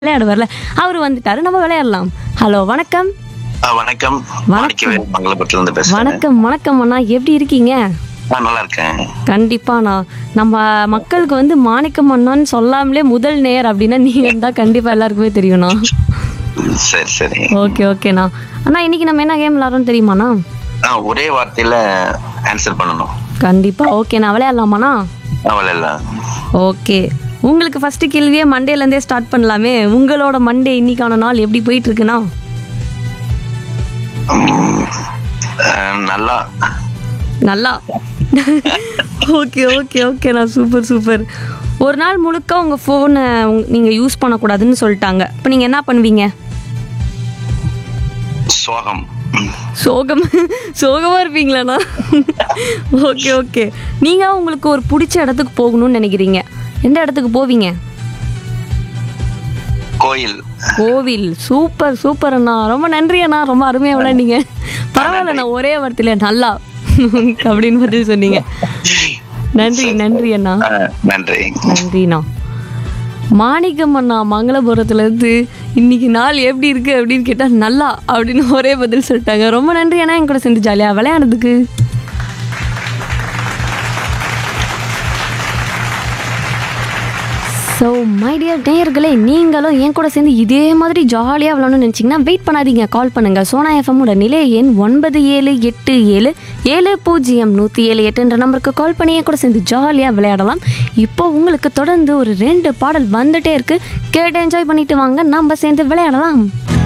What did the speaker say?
விளையாடுவார்ல அவர் வந்துட்டாரு நம்ம விளையாடலாம் ஹலோ வணக்கம் ஆ, வணக்கம் மாணிக்கவேல் மங்களபுரத்துல இருந்து பேசுறேன் வணக்கம் வணக்கம் அண்ணா எப்படி இருக்கீங்க நான் நல்லா இருக்கேன் கண்டிப்பாண்ணா நம்ம மக்களுக்கு வந்து மாணிக்கம் அண்ணான்னு சொல்லாமலே முதல் நேர் அப்படின்னா நீங்க தான் கண்டிப்பா எல்லாருக்குமே தெரியும்ண்ணா சரி சரி ஓகே ஓகேண்ணா அண்ணா இன்னைக்கு நம்ம என்ன கேம் விளாட்றோம் தெரியுமாண்ணா ஆ ஒரே வார்த்தையில ஆன்சர் பண்ணணும் கண்டிப்பா ஓகேண்ணா விளையாடலாமாண்ணா அவள் எல்லாம் ஓகே உங்களுக்கு ஃபர்ஸ்ட் கேள்வியே மண்டேலேருந்தே ஸ்டார்ட் பண்ணலாமே உங்களோட மண்டே இன்னைக்கான நாள் எப்படி போயிட்டு இருக்குண்ணா நல்லா நல்லா ஓகே ஓகே ஓகேண்ணா சூப்பர் சூப்பர் ஒரு நாள் முழுக்க உங்கள் ஃபோனை நீங்கள் யூஸ் பண்ணக்கூடாதுன்னு சொல்லிட்டாங்க இப்போ நீங்கள் என்ன பண்ணுவீங்க சோகம் சோகம் சோகமாக இருப்பீங்களாண்ணா ஓகே ஓகே நீங்கள் உங்களுக்கு ஒரு பிடிச்ச இடத்துக்கு போகணும்னு நினைக்கிறீங்க எந்த இடத்துக்கு போவீங்க கோயில் கோவில் சூப்பர் சூப்பர் அண்ணா ரொம்ப நன்றி அண்ணா ரொம்ப அருமையாக விளையாண்டீங்க பரவாயில்லண்ணா ஒரே வார்த்தையில நல்லா அப்படின்னு பதில் சொன்னீங்க நன்றி நன்றி அண்ணா ஆ, நன்றி நன்றிண்ணா மாணிக்கம் அண்ணா மங்களபுரத்துல இருந்து இன்னைக்கு நாள் எப்படி இருக்கு அப்படின்னு கேட்டா நல்லா அப்படின்னு ஒரே பதில் சொல்லிட்டாங்க ரொம்ப நன்றி அண்ணா என் கூட சேர்ந்து ஜாலியா விளையாடுறதுக்கு ஸோ மை டியர் நேயர்களே நீங்களும் என் கூட சேர்ந்து இதே மாதிரி ஜாலியாக விளாடணும்னு நினச்சிங்கன்னா வெயிட் பண்ணாதீங்க கால் பண்ணுங்கள் சோனா எஃப்எம்மோட நிலைய எண் ஒன்பது ஏழு எட்டு ஏழு ஏழு பூஜ்ஜியம் நூற்றி ஏழு எட்டுன்ற நம்பருக்கு கால் பண்ணி என் கூட சேர்ந்து ஜாலியாக விளையாடலாம் இப்போ உங்களுக்கு தொடர்ந்து ஒரு ரெண்டு பாடல் வந்துட்டே இருக்கு கேட்டு என்ஜாய் பண்ணிட்டு வாங்க நம்ம சேர்ந்து விளையாடலாம்